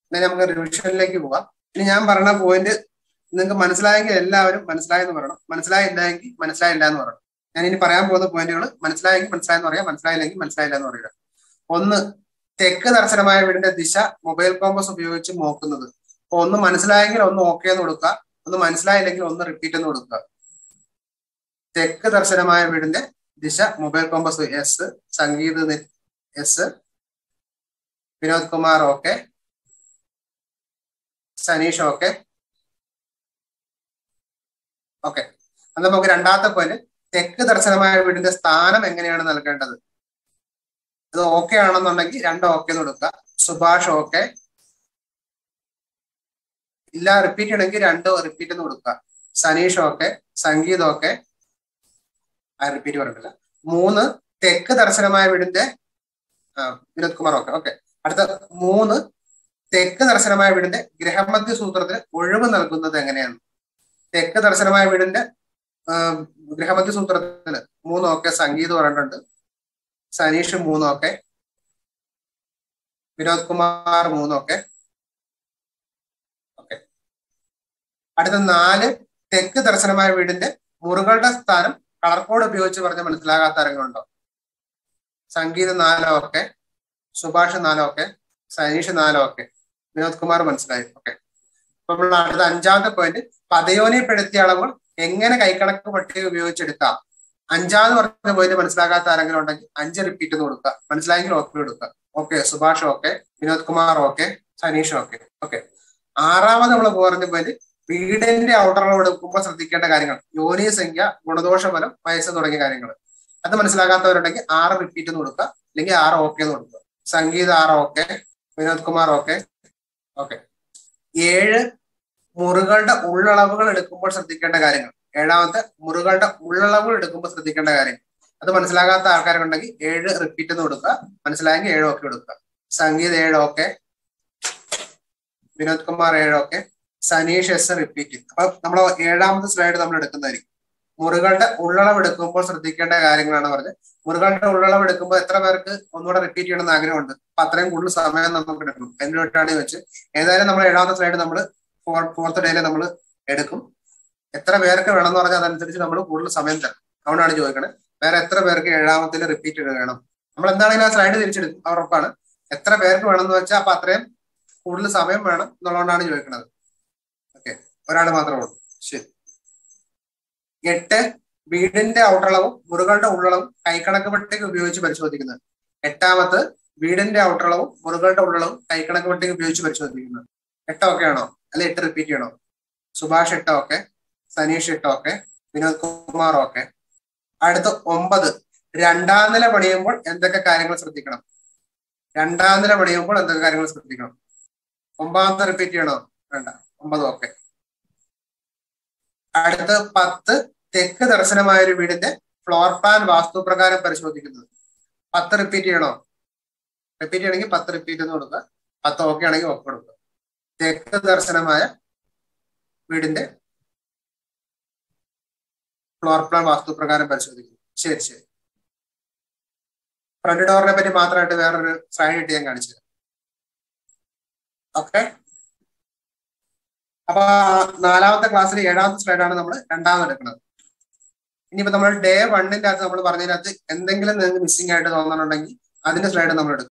ഇനി നമുക്ക് റിവിഷനിലേക്ക് പോവാം ഇനി ഞാൻ പറഞ്ഞ പോയിന്റ് നിങ്ങൾക്ക് മനസ്സിലായെങ്കിൽ എല്ലാവരും മനസ്സിലായെന്ന് പറയണം മനസ്സിലായില്ല എങ്കിൽ മനസ്സിലായില്ല എന്ന് പറയണം ഞാൻ ഇനി പറയാൻ പോകുന്ന പോയിന്റുകൾ മനസ്സിലായെങ്കിൽ മനസ്സിലായെന്ന് പറയാം മനസ്സിലായില്ലെങ്കിൽ മനസ്സിലായില്ല എന്ന് പറയുക ഒന്ന് തെക്ക് ദർശനമായ വീടിന്റെ ദിശ മൊബൈൽ കോമ്പസ് ഉപയോഗിച്ച് നോക്കുന്നത് അപ്പൊ ഒന്ന് മനസ്സിലായെങ്കിൽ ഒന്ന് ഓക്കെ എന്ന് കൊടുക്കുക ഒന്ന് മനസ്സിലായില്ലെങ്കിൽ ഒന്ന് റിപ്പീറ്റ് എന്ന് കൊടുക്കുക തെക്ക് ദർശനമായ വീടിന്റെ ദിശ mobile compass S Sangeeth S Vinod Kumar okay Saneesh okay okay അത് നമുക്ക് രണ്ടാമത്തെ പോയിന്റ് തെക്ക് ദർശനമായ വീടിന്റെ സ്ഥാനം എങ്ങനെയാണ് നൽകേണ്ടത് അത് ഓക്കെ ആണെന്നുണ്ടെങ്കിൽ രണ്ട് ഓക്കെ എന്ന് കൊടുക്കുക സുഭാഷ് ഓക്കെ ഇല്ല റിപ്പീറ്റ് ചെയ്യണമെങ്കിൽ രണ്ട് റിപ്പീറ്റ് എന്ന് കൊടുക്കുക സനീഷ് ഓക്കെ സംഗീത് ഓക്കെ ആ റിപ്പീറ്റ് പറഞ്ഞിട്ടില്ല മൂന്ന് തെക്ക് ദർശനമായ വീടിന്റെ വിനോദ് കുമാർ ഓക്കെ ഓക്കെ അടുത്ത മൂന്ന് തെക്ക് ദർശനമായ വീടിന്റെ ഗ്രഹമധ്യ സൂത്രത്തിന് ഒഴിവ് നൽകുന്നത് എങ്ങനെയാണ് തെക്ക് ദർശനമായ വീടിന്റെ ഗ്രഹമധ്യ സൂത്രത്തിന് മൂന്ന് ഓക്കെ സംഗീത് പറഞ്ഞിട്ടുണ്ട് സനീഷ് മൂന്ന് ഓക്കെ വിനോദ് കുമാർ മൂന്ന് ഓക്കെ ഓക്കെ അടുത്ത നാല് തെക്ക് ദർശനമായ വീടിന്റെ മുറികളുടെ സ്ഥാനം കളർ കോഡ് ഉപയോഗിച്ച് പറഞ്ഞ് മനസ്സിലാകാത്ത ആരെങ്കിലുണ്ടോ സംഗീത് നാലോ ഓക്കെ സുഭാഷ് നാലോ ഓക്കെ സനീഷ് നാലോ ഓക്കെ വിനോദ് കുമാർ മനസ്സിലായി ഓക്കെ അപ്പൊ നമ്മൾ അടുത്ത അഞ്ചാമത്തെ പോയിന്റ് പദയോനിപ്പെടുത്തിയ അളവുകൾ എങ്ങനെ കൈക്കണക്ക് പട്ടിക ഉപയോഗിച്ചെടുക്കാം അഞ്ചാന്ന് പറഞ്ഞ പോയിന്റ് മനസ്സിലാകാത്ത ആരെങ്കിലും ഉണ്ടെങ്കിൽ അഞ്ച് റിപ്പീറ്റ് എന്ന് കൊടുക്കുക മനസ്സിലായെങ്കിൽ ഓക്കെ കൊടുക്കുക okay Subhash okay Vinod Kumar okay Saneesh okay okay ആറാമത് നമ്മൾ പറഞ്ഞ പോയിന്റ് വീടിന്റെ ഔട്ടറളവ് എടുക്കുമ്പോൾ ശ്രദ്ധിക്കേണ്ട കാര്യങ്ങൾ യോനി സംഖ്യ ഗുണദോഷ ഫലം വയസ്സ് തുടങ്ങിയ കാര്യങ്ങൾ അത് മനസ്സിലാകാത്തവരുണ്ടെങ്കിൽ ആറ് റിപ്പീറ്റ് എന്ന് കൊടുക്കുക അല്ലെങ്കിൽ ആറ് ഓക്കെ എന്ന് കൊടുക്കുക സംഗീത ആറ് okay Vinod Kumar okay okay ഏഴ് മുറികളുടെ ഉള്ളളവുകൾ എടുക്കുമ്പോൾ ശ്രദ്ധിക്കേണ്ട കാര്യങ്ങൾ ഏഴാമത്തെ മുറികളുടെ ഉള്ളളവുകൾ എടുക്കുമ്പോൾ ശ്രദ്ധിക്കേണ്ട കാര്യങ്ങൾ അത് മനസ്സിലാകാത്ത ആൾക്കാരുണ്ടെങ്കിൽ ഏഴ് റിപ്പീറ്റ് എന്ന് കൊടുക്കുക മനസ്സിലായെങ്കിൽ ഏഴ് ഓക്കെ കൊടുക്കുക സംഗീത ഏഴ് ഓക്കെ വിനോദ് കുമാർ ഏഴ് ഓക്കെ സനീഷ് എസ് റിപ്പീറ്റ് അപ്പൊ നമ്മൾ ഏഴാമത്തെ സ്ലൈഡ് നമ്മൾ എടുക്കുന്നതായിരിക്കും മുറികളുടെ ഉള്ളളവ് എടുക്കുമ്പോൾ ശ്രദ്ധിക്കേണ്ട കാര്യങ്ങളാണ് പറഞ്ഞത് മുറികളുടെ ഉള്ളളവ് എടുക്കുമ്പോൾ എത്ര പേർക്ക് ഒന്നുകൂടെ റിപ്പീറ്റ് ചെയ്യണമെന്ന് ആഗ്രഹമുണ്ട് അപ്പൊ അത്രയും കൂടുതൽ സമയം നമുക്ക് എടുക്കണം എന്തുകൊണ്ടാണ് വെച്ച് ഏതായാലും നമ്മൾ ഏഴാമത്തെ സ്ലൈഡ് നമ്മൾ ഫോർത്ത് ഡേയിൽ നമ്മൾ എടുക്കും എത്ര പേർക്ക് വേണമെന്ന് പറഞ്ഞാൽ അതനുസരിച്ച് നമ്മൾ കൂടുതൽ സമയം തരും അതുകൊണ്ടാണ് ചോദിക്കണത് വേറെ എത്ര പേർക്ക് ഏഴാമത്തിൽ റിപ്പീറ്റ് വേണം നമ്മൾ എന്താണെങ്കിലും ആ സ്ലൈഡ് തിരിച്ചെടുക്കും അത് ഉറപ്പാണ് എത്ര പേർക്ക് വേണമെന്ന് വെച്ചാൽ അപ്പൊ അത്രയും കൂടുതൽ സമയം വേണം എന്നുള്ളതുകൊണ്ടാണ് ചോദിക്കുന്നത് ഓക്കെ ഒരാൾ മാത്രമേ ഉള്ളൂ ശരി എട്ട് വീടിന്റെ ഔട്ടളവും മുറികളുടെ ഉള്ളളവും കൈക്കണക്ക് പട്ടിക ഉപയോഗിച്ച് പരിശോധിക്കുന്നത് എട്ടാമത് വീടിന്റെ ഔട്ടളവും മുറികളുടെ ഉള്ളളവും കൈക്കണക്ക് പട്ടിക ഉപയോഗിച്ച് പരിശോധിക്കുന്നത് എട്ട് ഓക്കെ ആണോ അല്ലെ എട്ട് റിപ്പീറ്റ് ചെയ്യണോ സുഭാഷ് എട്ട് ഓക്കെ സനീഷ് എട്ട് ഓക്കെ വിനോദ് കുമാർ ഓക്കെ അടുത്ത ഒമ്പത് രണ്ടാം നില പണിയുമ്പോൾ എന്തൊക്കെ കാര്യങ്ങൾ ശ്രദ്ധിക്കണം രണ്ടാം നില പണിയുമ്പോൾ എന്തൊക്കെ കാര്യങ്ങൾ ശ്രദ്ധിക്കണം ഒമ്പതാമത്തെ റിപ്പീറ്റ് ചെയ്യണോ വേണ്ട ഒമ്പത് ഓക്കെ അടുത്ത പത്ത് തെക്ക് ദർശനമായ ഒരു വീടിന്റെ ഫ്ലോർ പ്ലാൻ വാസ്തുപ്രകാരം പരിശോധിക്കുന്നത് പത്ത് റിപ്പീറ്റ് ചെയ്യണോ റിപ്പീറ്റ് ചെയ്യണമെങ്കിൽ പത്ത് റിപ്പീറ്റ് എന്ന് കൊടുക്കുക പത്ത് ഓക്കെ ആണെങ്കിൽ ഓക്കെ കൊടുക്കുക തെക്ക് ദർശനമായ വീടിന്റെ ഫ്ലോർ പ്ലാൻ വാസ്തുപ്രകാരം പരിശോധിക്കുന്നു ശരി ശരി ഫ്രണ്ട് ഡോറിനെ പറ്റി മാത്രമായിട്ട് വേറൊരു സ്ലൈഡ് ഇട്ട് ഞാൻ കാണിച്ചു ഓക്കെ അപ്പൊ നാലാമത്തെ ക്ലാസ്സിൽ ഏഴാമത്തെ സ്ലൈഡാണ് നമ്മൾ രണ്ടാമത് എടുക്കുന്നത് ഇനിയിപ്പോ നമ്മൾ ഡേ വണ്ണിന്റെ അകത്ത് നമ്മൾ പറഞ്ഞതിനകത്ത് എന്തെങ്കിലും നിങ്ങൾക്ക് മിസ്സിംഗ് ആയിട്ട് തോന്നണമെങ്കിൽ അതിന്റെ സ്ലൈഡ് നമ്മൾ എടുക്കും